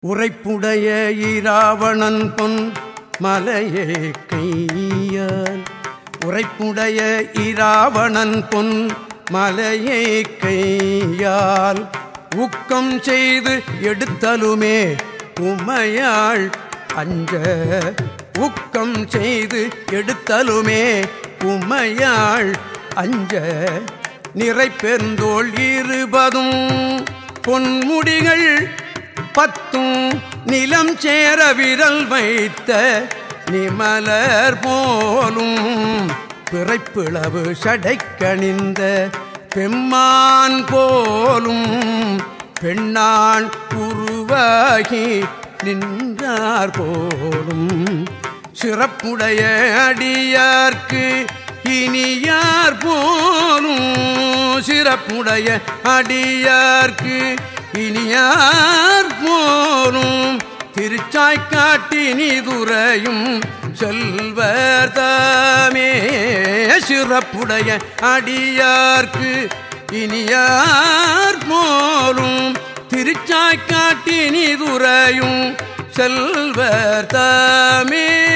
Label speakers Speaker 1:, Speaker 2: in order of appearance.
Speaker 1: உரைப்புடைய ஈராவணன் பொன் மலையே கையால் உரைப்புடைய ஈராவணன் பொன் மலையை கையால் ஊக்கம் செய்து எடுத்தலுமே உமையாள் அஞ்ச ஊக்கம் செய்து எடுத்தலுமே உமையாள் அஞ்ச நிறை பெருந்தோள் இருபதும் பொன்முடிகள் பத்தும் நிலம் சேர விரல் வைத்த நிமலர் போலும் பிறைப்பிளவு சடைக்கணிந்த பெம்மான் போலும் பெண்ணான் உருவாகி நின்றார் போலும் சிறப்புடைய அடியார்க்கு இனியார் போலும் சிறப்புடைய அடியார்க்கு இனியார் போலும் திருச்சாய்க்காட்டி நீதுரையும் செல்வர் தாமே சிறப்புடைய அடியார்க்கு இனியார் போலும் திருச்சாய்க்காட்டி நீதுரையும் செல்வர் தாமே